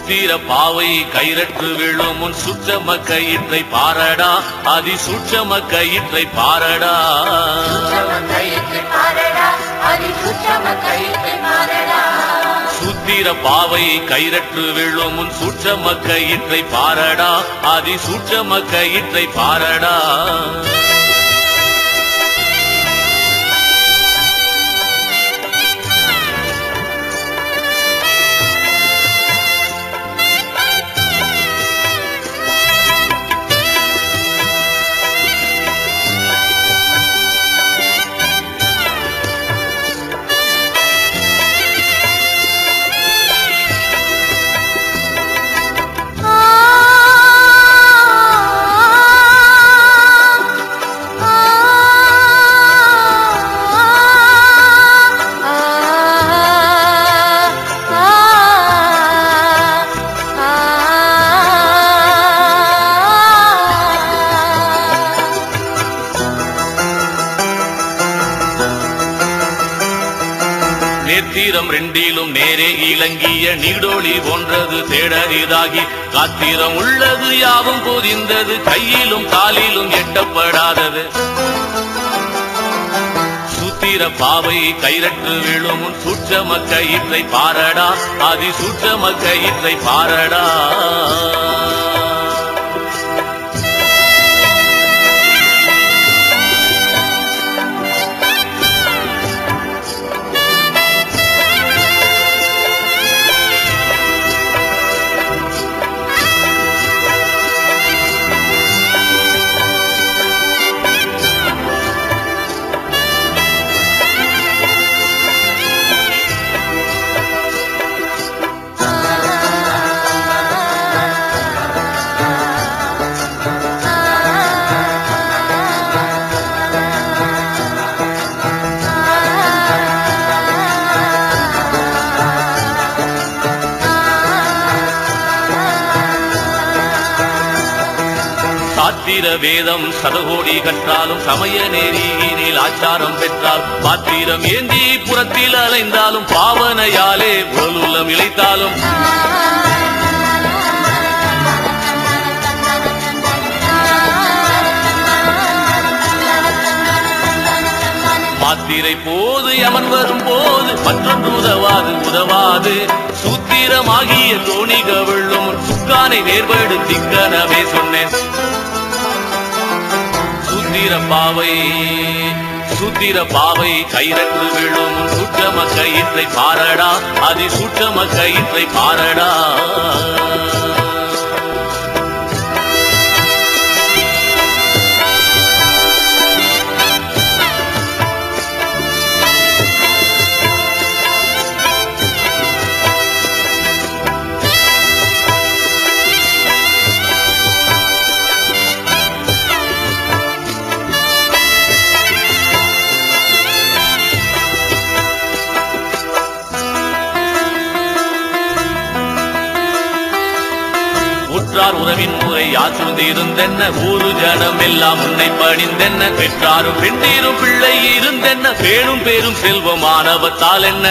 சூத்திர பாவை கைரற்று விழும் முன் சுற்றம கயிற்றை பாரடா அதி சூட்சம கயிற்றை பாரடா சுற்றம கயிற்றை பாரடா அதி சுற்றம கயிற்றை பாரடா சூத்திர பாவை கைரற்று விழும் முன் சூட்சம கயிற்றை பாரடா அதி சூட்சம கயிற்றை பாரடா ஆ ஆ நேத்திரம் ரெண்டிலும் நேரே இலங்கிய நீடோழி போன்றது தேடரிதாகி காத்திரம் உள்ளது யாவும் பொதிந்தது கையிலும் காலிலும் எட்டப்படாதது சூத்திர பாவை கைரற்று விழும் உன் சூட்சம கயிற்றை பாரடா அதி சூட்சம கயிற்றை பாரடா சாத்திர வேதம் சதகோடி கற்றாலும் சமய நெறியினில் ஆச்சாரம் பெற்றால் பாத்திரம் ஏந்தி புறத்தில் அலைந்தாலும் பாவனையாலே உடலுள்ளம் இழைத்தாலும் மாத்திரை போது யமன் வரும் போது மற்றொன்று உதவாது உதவாது சூத்திரமாகிய தோணி கவிழும் சுக்கானை நேர்படுத்தி கனவே சொன்னேன் சூத்திர பாவை சூத்திர பாவை கைரற்று விழும் சுற்றம கயிற்றை பாரடா அதி சுற்றம கயிற்றை பாரடா உற்றார் உறவின் முறை யாசுந்து இருந்தென்ன ஊரு ஜனம் எல்லாம் உன்னை பணிந்தென்ன பெற்றாரும் பெண்டீரும் பிள்ளை இருந்தென்ன பேரும் பேரும் செல்வமானவத்தால் என்ன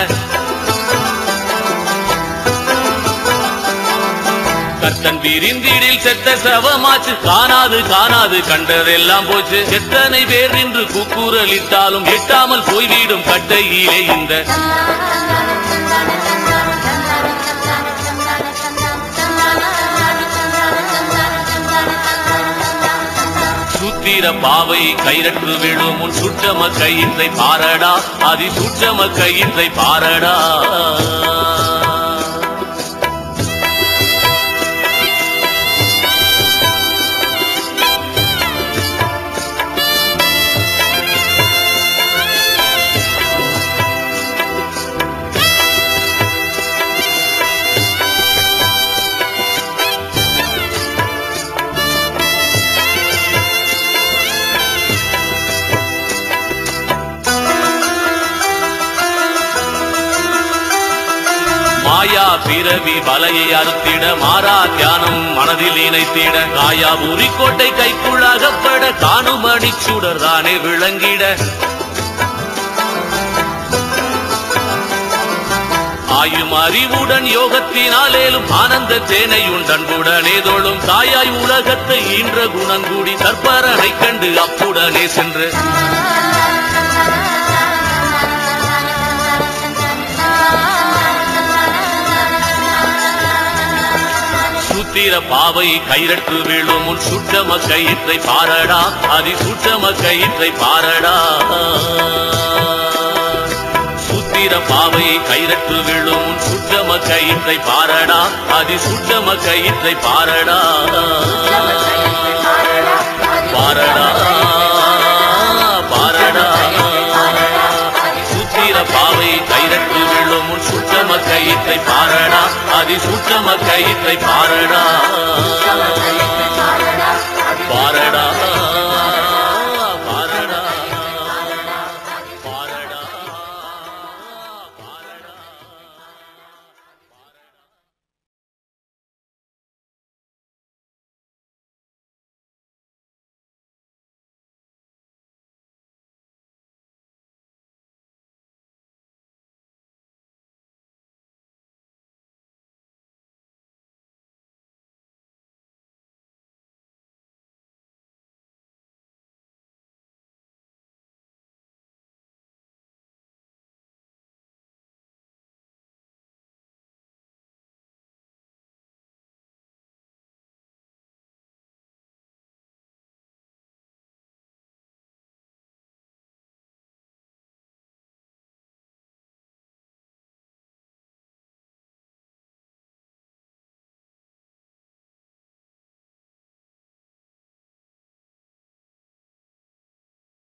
கத்தன் பிரிந்திடில் செத்த சவமாச்சு காணாது காணாது கண்டதெல்லாம் போச்சு எத்தனை பேர் நின்று கூக்குரலிட்டாலும் எட்டாமல் போய்விடும் கட்டையிலே இந்த சூத்திர பாவை கைரற்று விழும் உன் சுற்றம கயிற்றை பாரடா அதி சுற்றம கயிற்றை பாரடா மாயா பிறவி வலையை அறுத்திட மாறா தியானம் மனதில் இணைத்திட காயா கோட்டை கைக்குள் அகப்பட காணும் அடிச்சுடர் தானே விளங்கிட ஆயும் அறிவுடன் யோகத்தினாலேலும் ஆனந்த தேனை உண்டன்புடனே தோளும் தாயாய் உலகத்தை ஈன்ற குணங்கூடி தற்பரனை கண்டு அப்புடனே சென்று சூத்திர பாவை கைரற்று விழும் உன் சுற்றம கயிற்றை பாரடா அதி சுற்றம கயிற்றை பாரடா சூத்திர பாவை கைரற்று விழும் உன் சுற்றம கயிற்றை பாரடா அதி சுற்றம கயிற்றை பாரடா பாரடா பாரடா சூத்திர பாவை கைரற்று விழும் உன் சுற்றம கயிற்றை பாரடா அதி சுற்றம கயிற்றை பாரடா சுற்றம கயிற்றை